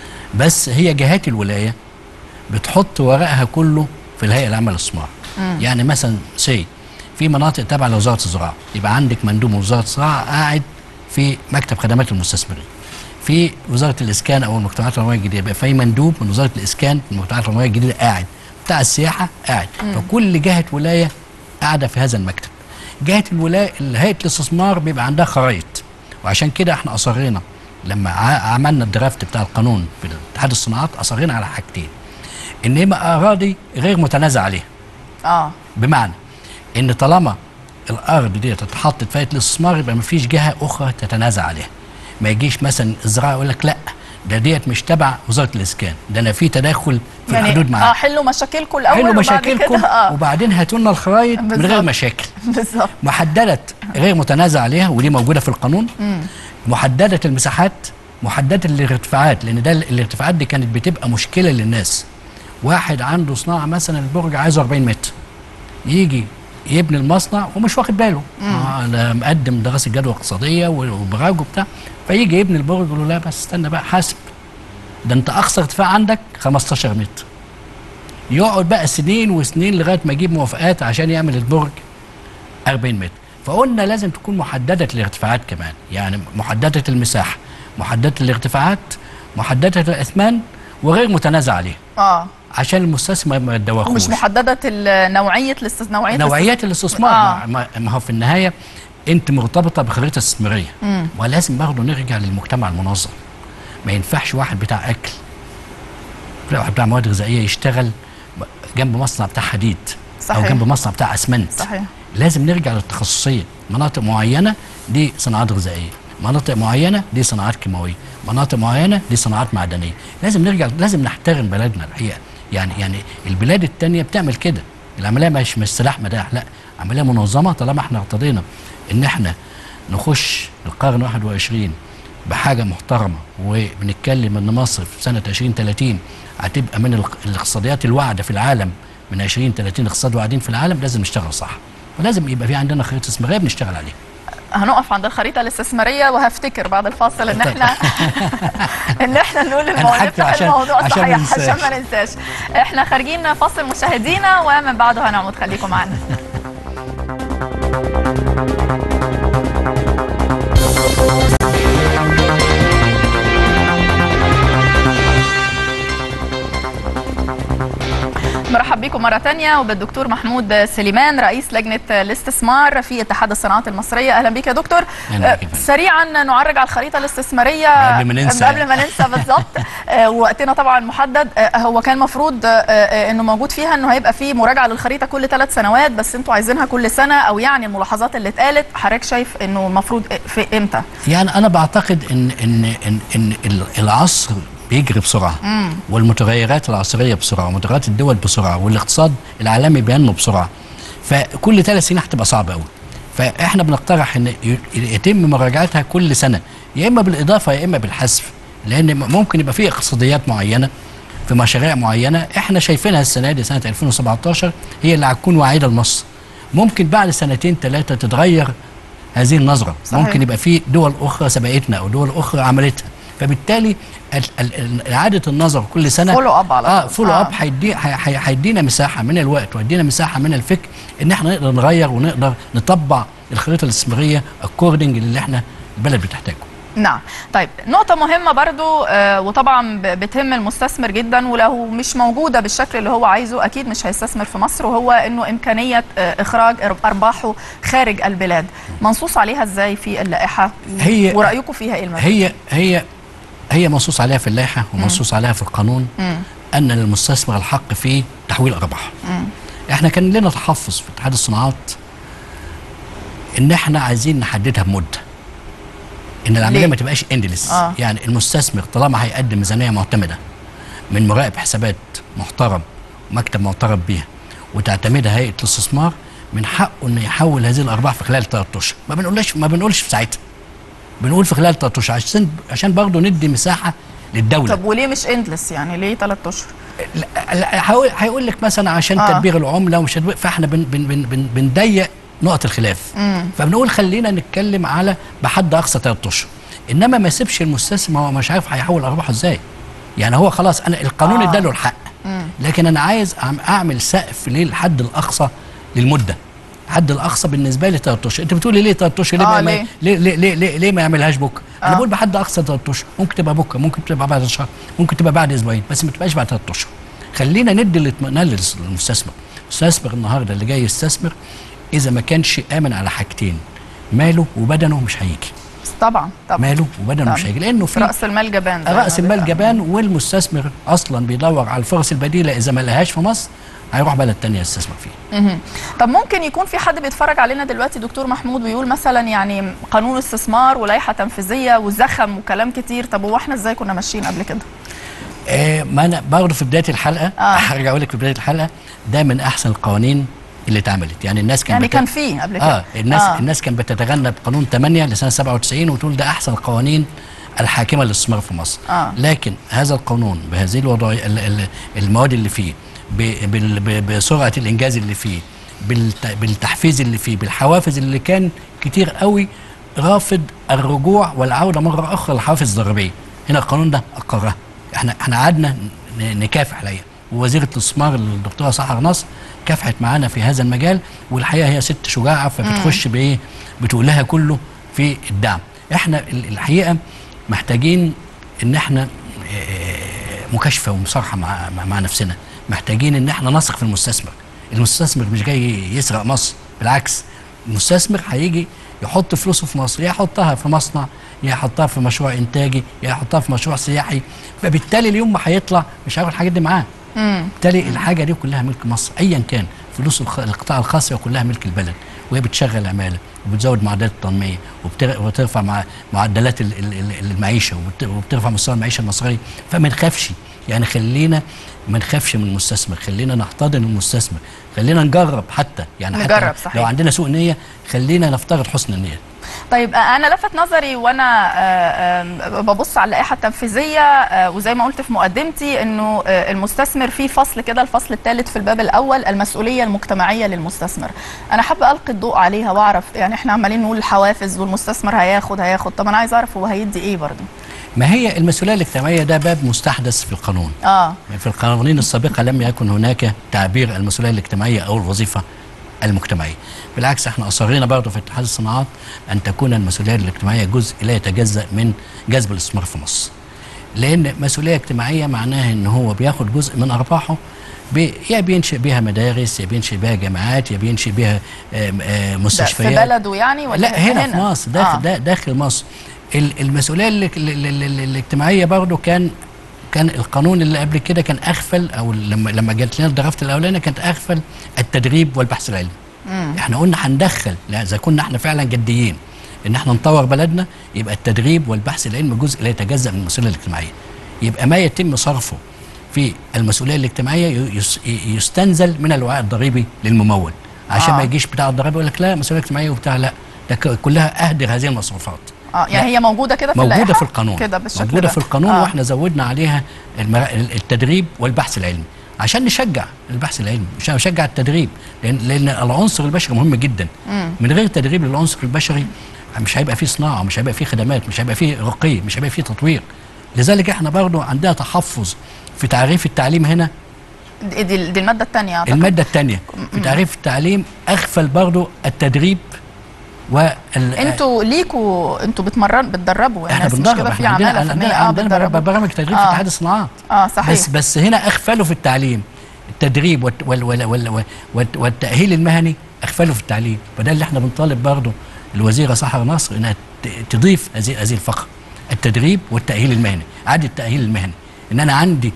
بس هي جهات الولايه بتحط ورقها كله في الهيئه العامه للاستثمار يعني مثلا سي في مناطق تابعه لوزاره الزراعه يبقى عندك مندوب من وزاره الزراعه قاعد في مكتب خدمات المستثمرين في وزاره الاسكان او المجتمعات العمرانيه الجديده يبقى في مندوب من وزاره الاسكان في المجتمعات العمرانيه الجديده قاعد بتاع السياحه قاعد فكل جهه ولايه قاعده في هذا المكتب جهه الولايه هيئه الاستثمار بيبقى عندها خرائط وعشان كده احنا اصرينا لما ع- عملنا الدرافت بتاع القانون في اتحاد الصناعات اصرينا على حاجتين ان يبقى اراضي غير متنازع عليها اه بمعنى ان طالما الارض دي اتحطت في هيئه الاستثمار يبقى ما فيش جهه اخرى تتنازع عليها ما يجيش مثلا الزراعه يقول لك لا ده ديت مش تبع وزاره الاسكان ده انا في تداخل في يعني الحدود اه معاها حلوا مشاكلكم الأول حلوا وبعد مشاكلكم كده اه وبعدين هاتوا لنا الخرايط من غير بالظبط. مشاكل بالظبط محدده غير متنازع عليها ودي موجوده في القانون محدده المساحات محدده الارتفاعات لان ده الارتفاعات دي كانت بتبقى مشكله للناس واحد عنده صناعه مثلا البرج عايزه 40 متر يجي يبني المصنع ومش واخد باله آه، انا مقدم دراسه جدوى اقتصاديه وبراج وبتاع فيجي يبني البرج يقول له لا بس استنى بقى حاسب ده انت اقصى ارتفاع عندك 15 متر يقعد بقى سنين وسنين لغايه ما يجيب موافقات عشان يعمل البرج 40 متر فقلنا لازم تكون محدده الارتفاعات كمان يعني محدده المساحه محدده الارتفاعات محدده الاثمان وغير متنازع عليها اه عشان المستثمر ما يتدوخوش ومش محدده ال- نوعيه الاستث... نوعيه نوعيات الاستثمار آه. ما- ما ما هو في النهايه انت مرتبطه بخريطه استثماريه ولازم برضه نرجع للمجتمع المنظم ما ينفعش واحد بتاع اكل لا واحد بتاع مواد غذائيه يشتغل جنب مصنع بتاع حديد صحيح. او جنب مصنع بتاع اسمنت صحيح لازم نرجع للتخصصيه مناطق معينه دي صناعات غذائيه مناطق معينه دي صناعات كيماويه مناطق معينه دي صناعات معدنيه لازم نرجع لازم نحترم بلدنا الحقيقه يعني يعني البلاد التانية بتعمل كده العمليه مش مش سلاح مداح لا عمليه منظمه طالما احنا ارتضينا ان احنا نخش القرن 21 بحاجه محترمه وبنتكلم ان مصر في سنه 2030 هتبقى من الاق- الاقتصاديات الواعده في العالم من 20 30 اقتصاد واعدين في العالم لازم نشتغل صح ولازم يبقى في عندنا خريطه استثماريه بنشتغل عليها هنقف عند الخريطه الاستثماريه وهفتكر بعد الفاصل ان طيب. احنا ان احنا نقول أنا الموضوع حاجتي عشان- الموضوع عشان صحيح ما ننساش. عشان ما ننساش احنا خارجين فاصل مشاهدينا ومن بعده هنعود خليكم معنا مرحب بكم مرة تانية وبالدكتور محمود سليمان رئيس لجنة الاستثمار في اتحاد الصناعات المصرية أهلا بك يا دكتور أهلا بك يا آه، فندم. سريعا نعرج على الخريطة الاستثمارية قبل ما ننسى. قبل ما ننسى بالظبط آه، وقتنا طبعا محدد آه، هو كان المفروض انه موجود فيها انه هيبقى في مراجعة للخريطة كل ثلاث سنوات بس انتوا عايزينها كل سنة او يعني الملاحظات اللي اتقالت حضرتك شايف انه المفروض في امتى؟ يعني انا بعتقد ان ان ان, إن ال- العصر بيجري بسرعه والمتغيرات العصريه بسرعه ومتغيرات الدول بسرعه والاقتصاد العالمي بينمو بسرعه فكل ثلاث سنين هتبقى صعبه قوي فاحنا بنقترح ان ي- يتم مراجعتها كل سنه يا اما بالاضافه يا اما بالحذف لان م- ممكن يبقى في اقتصاديات معينه في مشاريع معينه احنا شايفينها السنه دي سنه 2017 هي اللي هتكون واعده لمصر ممكن بعد سنتين ثلاثه تتغير هذه النظره صحيح. ممكن يبقى في دول اخرى سبقتنا او دول اخرى عملتها فبالتالي ال- ال- ال- اعاده النظر كل سنه Follow up على اه طول. فولو آه. اب هيدي هي- هي- هيدينا مساحه من الوقت وهيدينا مساحه من الفكر ان احنا نقدر نغير ونقدر نطبع الخريطه الاستثماريه اكوردنج للي احنا البلد بتحتاجه نعم طيب نقطة مهمة برضو آه، وطبعا ب- بتهم المستثمر جدا ولو مش موجودة بالشكل اللي هو عايزه أكيد مش هيستثمر في مصر وهو أنه إمكانية آه، إخراج أر- أرباحه خارج البلاد منصوص عليها إزاي في اللائحة هي- ورأيكم فيها إيه المفروض؟ هي هي هي منصوص عليها في اللائحه ومنصوص عليها في القانون ان للمستثمر الحق في تحويل ارباح احنا كان لنا تحفظ في اتحاد الصناعات ان احنا عايزين نحددها بمده ان العمليه ليه؟ ما تبقاش اندلس آه. يعني المستثمر طالما هيقدم ميزانيه معتمده من مراقب حسابات محترم ومكتب معترف بيها وتعتمدها هيئه الاستثمار من حقه انه يحول هذه الارباح في خلال ثلاث اشهر ما بنقولش ما بنقولش في ساعتها بنقول في خلال ثلاث اشهر عشان عشان برضه ندي مساحه للدوله طب وليه مش اندلس يعني ليه ثلاث اشهر لا- لا، هقول هيقول لك مثلا عشان آه. آه. تدبير العمله ومش تدبير فاحنا بن بن بن بن بنضيق نقط الخلاف مم. فبنقول خلينا نتكلم على بحد اقصى ثلاث اشهر انما ما يسيبش المستثمر هو مش عارف هيحول ارباحه ازاي يعني هو خلاص انا القانون آه. اداله الحق لكن انا عايز أعم- اعمل سقف للحد الاقصى للمده الحد الاقصى بالنسبه لي ثلاث اشهر انت بتقولي ليه ثلاث اشهر ليه, آه، ما- ليه؟ ليه ليه ليه ليه, ليه ما يعملهاش بكره انا آه. بقول بحد اقصى ثلاث اشهر ممكن تبقى بكره ممكن تبقى بعد شهر ممكن تبقى بعد اسبوعين بس ما تبقاش بعد ثلاث اشهر خلينا ندي الاطمئنان للمستثمر المستثمر النهارده اللي جاي يستثمر اذا ما كانش امن على حاجتين ماله وبدنه مش هيجي طبعا طبعا ماله وبدنه مش طبعاً. هيجي لانه في راس المال جبان زي ما راس المال بيتقال. جبان والمستثمر اصلا بيدور على الفرص البديله اذا ما لهاش في مصر هيروح بلد تانية يستثمر فيه مهم. طب ممكن يكون في حد بيتفرج علينا دلوقتي دكتور محمود ويقول مثلا يعني قانون استثمار ولائحه تنفيذيه وزخم وكلام كتير طب هو احنا ازاي كنا ماشيين قبل كده؟ آه ما انا برضه في بدايه الحلقه آه. هرجع اقول لك في بدايه الحلقه ده من احسن القوانين اللي اتعملت يعني الناس كان يعني بت- كان فيه قبل كده اه الناس آه. آه. الناس كانت بتتغنى بقانون 8 لسنه 97 وتقول ده احسن القوانين الحاكمه للاستثمار في مصر آه. لكن هذا القانون بهذه الوضعيه ال- ال- المواد اللي فيه ب- بال- ب- بسرعه الانجاز اللي فيه بالت- بالتحفيز اللي فيه بالحوافز اللي كان كتير قوي رافض الرجوع والعوده مره اخرى للحوافز الضريبيه هنا القانون ده اقرها احنا احنا قعدنا ن- نكافح عليها ووزيره الاستثمار الدكتوره سحر نصر كافحت معانا في هذا المجال والحقيقه هي ست شجاعه فبتخش بايه بتقولها كله في الدعم احنا ال- الحقيقه محتاجين ان احنا آه، مكاشفه ومصارحه مع, مع, مع نفسنا محتاجين ان احنا نثق في المستثمر المستثمر مش جاي يسرق مصر بالعكس المستثمر هيجي يحط فلوسه في مصر يا يحطها في مصنع يا يحطها في مشروع انتاجي يا يحطها في مشروع سياحي فبالتالي اليوم ما هيطلع مش هياخد الحاجات دي معاه مم. بالتالي الحاجه دي كلها ملك مصر ايا كان فلوس الخ- القطاع الخاص هي كلها ملك البلد وهي بتشغل عماله وبتزود معدلات التنميه وبتر- وبترفع مع معدلات ال- ال- ال- المعيشه وبت- وبترفع مستوى المعيشه المصريه فما نخافش يعني خلينا ما نخافش من المستثمر خلينا نحتضن المستثمر خلينا نجرب حتى يعني نجرب، حتى صحيح. لو عندنا سوء نيه خلينا نفترض حسن النيه طيب آه، انا لفت نظري وانا آه، آه، ببص على اللائحه التنفيذيه آه، وزي ما قلت في مقدمتي انه آه، المستثمر في فصل كده الفصل الثالث في الباب الاول المسؤوليه المجتمعيه للمستثمر انا حابه القي الضوء عليها واعرف يعني احنا عمالين نقول الحوافز والمستثمر هياخد هياخد طب انا عايز اعرف هو هيدي ايه برضه ما هي المسؤوليه الاجتماعيه ده باب مستحدث في القانون اه في القوانين السابقة لم يكن هناك تعبير المسؤولية الاجتماعية أو الوظيفة المجتمعية بالعكس احنا أصرينا برضه في اتحاد الصناعات أن تكون المسؤولية الاجتماعية جزء لا يتجزأ من جذب الاستثمار في مصر لأن مسؤولية اجتماعية معناها أن هو بياخد جزء من أرباحه بي يا بينشئ بيها مدارس يا بينشئ بيها جامعات يا بينشئ بيها آم، آه، ده في مستشفيات بلده يعني ولا لا هنا, في مصر داخل آه. آه. داخل مصر ال- المسؤوليه ال- ال- ال- ال- الاجتماعيه برضو كان كان القانون اللي قبل كده كان اغفل او لما لما جت لنا الدرافت الاولاني كانت اغفل التدريب والبحث العلمي مم. احنا قلنا هندخل لا اذا كنا احنا فعلا جديين ان احنا نطور بلدنا يبقى التدريب والبحث العلمي جزء لا يتجزا من المسؤوليه الاجتماعيه يبقى ما يتم صرفه في المسؤوليه الاجتماعيه يس- يستنزل من الوعاء الضريبي للممول عشان آه. آه. ما يجيش بتاع الضريبه يقول لك لا مسؤوليه اجتماعيه وبتاع لا ده ك- كلها اهدر هذه المصروفات اه يعني هي موجوده كده في موجوده اللائحة؟ في القانون كده بالشكل موجوده ده. في القانون آه. واحنا زودنا عليها المرا- التدريب والبحث العلمي عشان نشجع البحث العلمي عشان نشجع التدريب لان لان العنصر البشري مهم جدا مم. من غير تدريب للعنصر البشري مش هيبقى فيه صناعه مش هيبقى فيه خدمات مش هيبقى فيه رقي مش هيبقى فيه تطوير لذلك احنا برضو عندنا تحفظ في تعريف التعليم هنا دي, دي, دي الماده الثانيه الماده الثانيه في تعريف التعليم اغفل برضو التدريب وال انتوا ليكوا انتوا بتمرن بتدربوا احنا الناس مش بندرب كده في احنا عندنا عماله عندنا, فنيه اه عندنا بتدربوا برامج تدريب آه. في اتحاد الصناعات اه صحيح بس بس هنا اغفلوا في التعليم التدريب والت وال وال وال وال والتاهيل المهني اغفلوا في التعليم وده اللي احنا بنطالب برضه الوزيره سحر نصر انها ت- تضيف هذه هذه الفقره التدريب والتاهيل المهني عاد التاهيل المهني ان انا عندي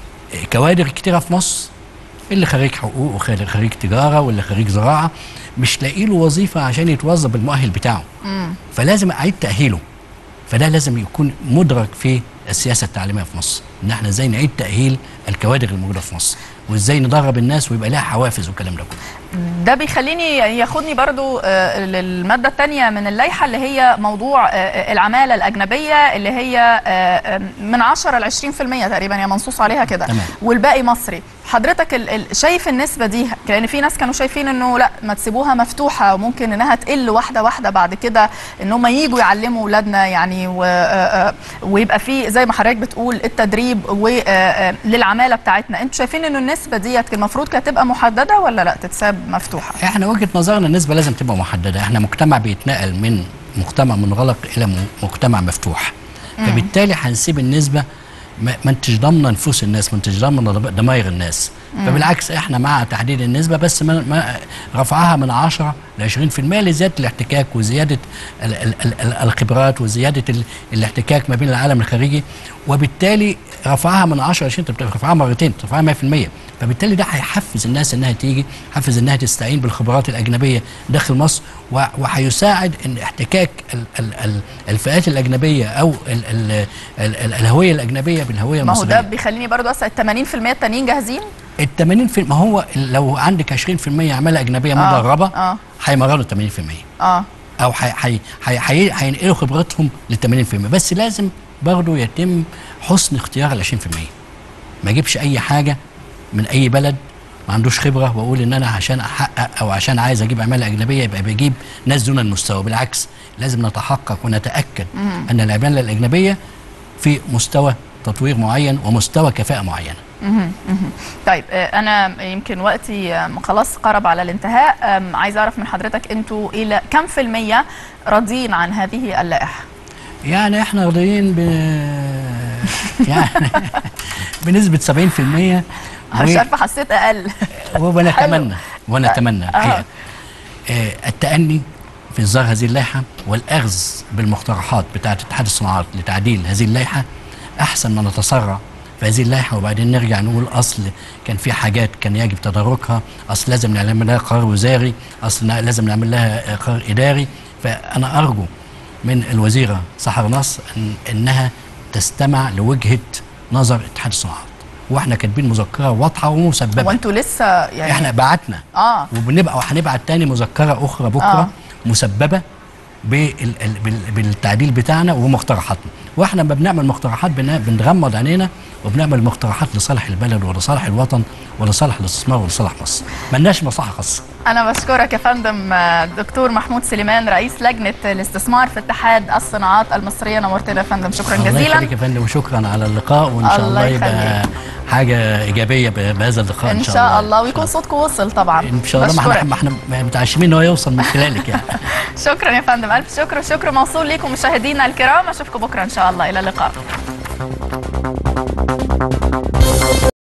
كوادر كتيره في مصر اللي خريج حقوق وخريج خريج تجاره واللي خريج زراعه مش لاقي له وظيفه عشان يتوظف بالمؤهل بتاعه مم. فلازم اعيد تاهيله فده لازم يكون مدرك في السياسه التعليميه في مصر ان احنا ازاي نعيد تاهيل الكوادر الموجوده في مصر وازاي ندرب الناس ويبقى لها حوافز والكلام ده كله ده بيخليني ياخدني برضو آه، للمادة الثانية من اللائحة اللي هي موضوع آه، العمالة الأجنبية اللي هي آه، آه، من 10 ل 20% تقريبا هي منصوص عليها كده تمام. والباقي مصري حضرتك ال- ال- شايف النسبة دي لأن في ناس كانوا شايفين إنه لا ما تسيبوها مفتوحة وممكن إنها تقل واحدة واحدة بعد كده إن هم يجوا يعلموا أولادنا يعني و- آه، آه، ويبقى في زي ما حضرتك بتقول التدريب وللعمالة بتاعتنا أنتوا شايفين إنه النسبة ديت المفروض كانت تبقى محددة ولا لا تتساب مفتوحة؟ احنا وجهه نظرنا النسبه لازم تبقى محدده احنا مجتمع بيتنقل من مجتمع منغلق الى م- مجتمع مفتوح فبالتالي هنسيب النسبه ما ما انتش ضامنه نفوس الناس ما انتش ضامنه ضب- ضماير الناس فبالعكس احنا مع تحديد النسبه بس ما ما رفعها من 10 ل 20% لزياده الاحتكاك وزياده ال ال ال ال الخبرات وزياده ال الاحتكاك ما بين العالم الخارجي وبالتالي رفعها من 10 ل 20 انت بترفعها مرتين بترفعها 100% فبالتالي ده هيحفز الناس انها تيجي حفز انها تستعين بالخبرات الاجنبيه داخل مصر و- وهيساعد ان احتكاك ال ال ال الفئات الاجنبيه او ال ال ال ال الهويه الاجنبيه بالهويه ما هو ده المصريه بيخليني برضو اسال 80% التانيين جاهزين ال 80 في ما هو لو عندك 20% عماله اجنبيه آه، مدربه آه. هيمرنوا 80% اه او حي- حي- حي- حي- هينقلوا خبرتهم ل 80% بس لازم برضه يتم حسن اختيار ال 20% ما اجيبش اي حاجه من اي بلد ما عندوش خبره واقول ان انا عشان احقق او عشان عايز اجيب عماله اجنبيه يبقى بجيب ناس دون المستوى بالعكس لازم نتحقق ونتاكد ان العماله الاجنبيه في مستوى تطوير معين ومستوى كفاءه معينه طيب آه، انا يمكن وقتي آم، خلاص قرب على الانتهاء آم، عايز اعرف من حضرتك انتوا الى كم في المية راضيين عن هذه اللائحه يعني احنا راضيين ب يعني بنسبه 70% مش و- عارفه حسيت اقل ونتمنى ونتمنى آه. الحقيقه آه، التأني في إصدار هذه اللائحة والأخذ بالمقترحات بتاعة اتحاد الصناعات لتعديل هذه اللائحة أحسن ما نتسرع في هذه اللائحة وبعدين نرجع نقول أصل كان في حاجات كان يجب تداركها أصل لازم نعمل لها قرار وزاري أصل نا- لازم نعمل لها آه، قرار إداري فأنا أرجو من الوزيرة سحر نصر إن إنها تستمع لوجهة نظر اتحاد الصناعات واحنا كاتبين مذكره واضحه ومسببه وانتوا لسه يعني احنا بعتنا اه وبنبقى وهنبعت تاني مذكره اخرى بكره آه. آه. مسببه بال- ال- بال- بالتعديل بتاعنا ومقترحاتنا واحنا لما بنعمل مقترحات بن- بنغمض عينينا وبنعمل مقترحات لصالح البلد ولصالح الوطن ولصالح الاستثمار ولصالح مصر ملناش مصلحه خاصه انا بشكرك يا فندم آه، دكتور محمود سليمان رئيس لجنه الاستثمار في اتحاد الصناعات المصريه نورتنا يا فندم شكرا الله جزيلا يخليك يا فندم وشكرا على اللقاء وان شاء الله الله يبقى يخليك. حاجه ايجابيه ب- بهذا اللقاء ان شاء الله ويكون صوتكم وصل طبعا ان شاء الله ما بشكرك. احنا ما احنا متعشمين ان هو يوصل من خلالك يعني شكرا يا فندم الف شكر وشكر موصول لكم مشاهدينا الكرام اشوفكم بكره ان شاء الله الى اللقاء